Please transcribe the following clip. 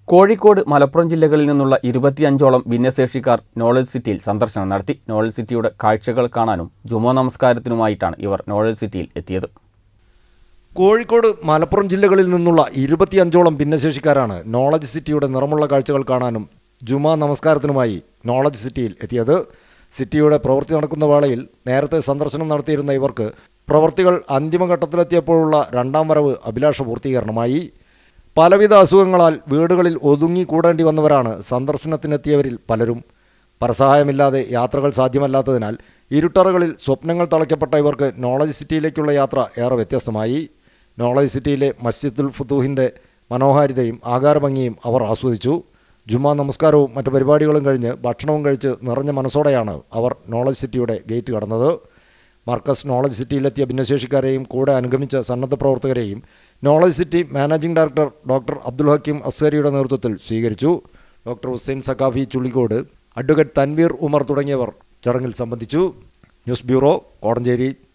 കോഴിക്കോട് മലപ്പുറം ജില്ലകളിൽ നിന്നുള്ള ഇരുപത്തിയഞ്ചോളം ഭിന്നശേഷിക്കാർ നോളജ് സിറ്റിയിൽ സന്ദർശനം നടത്തി നോളജ് സിറ്റിയുടെ കാഴ്ചകൾ കാണാനും ജുമോ നമസ്കാരത്തിനുമായിട്ടാണ് ഇവർ നോളജ് സിറ്റിയിൽ എത്തിയത് കോഴിക്കോട് മലപ്പുറം ജില്ലകളിൽ നിന്നുള്ള ഇരുപത്തിയഞ്ചോളം ഭിന്നശേഷിക്കാരാണ് നോളജ് സിറ്റിയുടെ നിറമുള്ള കാഴ്ചകൾ കാണാനും ജുമാ നമസ്കാരത്തിനുമായി നോളജ് സിറ്റിയിൽ എത്തിയത് സിറ്റിയുടെ പ്രവൃത്തി നടക്കുന്ന വേളയിൽ നേരത്തെ സന്ദർശനം നടത്തിയിരുന്ന ഇവർക്ക് പ്രവൃത്തികൾ അന്തിമഘട്ടത്തിലെത്തിയപ്പോഴുള്ള രണ്ടാം വരവ് അഭിലാഷ പൂർത്തീകരണമായി പലവിധ അസുഖങ്ങളാൽ വീടുകളിൽ ഒതുങ്ങി കൂടേണ്ടി വന്നവരാണ് സന്ദർശനത്തിനെത്തിയവരിൽ പലരും പരസഹായമില്ലാതെ യാത്രകൾ സാധ്യമല്ലാത്തതിനാൽ ഇരുട്ടറകളിൽ സ്വപ്നങ്ങൾ തളയ്ക്കപ്പെട്ട ഇവർക്ക് നോളജ് സിറ്റിയിലേക്കുള്ള യാത്ര ഏറെ വ്യത്യസ്തമായി നോളജ് സിറ്റിയിലെ മസ്ജിദുൽ ഫുത്തൂഹിൻ്റെ മനോഹാരിതയും ആകാരഭംഗിയും അവർ ആസ്വദിച്ചു ജുമാ നമസ്കാരവും മറ്റു പരിപാടികളും കഴിഞ്ഞ് ഭക്ഷണവും കഴിച്ച് നിറഞ്ഞ മനസ്സോടെയാണ് അവർ നോളജ് സിറ്റിയുടെ ഗേറ്റ് കടന്നത് മർക്കസ് നോളജ് സിറ്റിയിലെത്തിയ ഭിന്നശേഷിക്കാരെയും കൂടെ അനുഗമിച്ച സന്നദ്ധ പ്രവർത്തകരെയും knowledge city managing director doctor Abdul Hakeem അസ്സരിയുടെ നേതൃത്വത്തിൽ സ്വീകരിച്ചു ഡോക്ടർ ഹുസൈൻ സക്കാഫി ചുള്ളിക്കോട് അഡ്വക്കേറ്റ് തൻവീർ ഉമർ തുടങ്ങിയവർ ചടങ്ങിൽ സംബന്ധിച്ചു ന്യൂസ് ബ്യൂറോ കോടഞ്ചേരി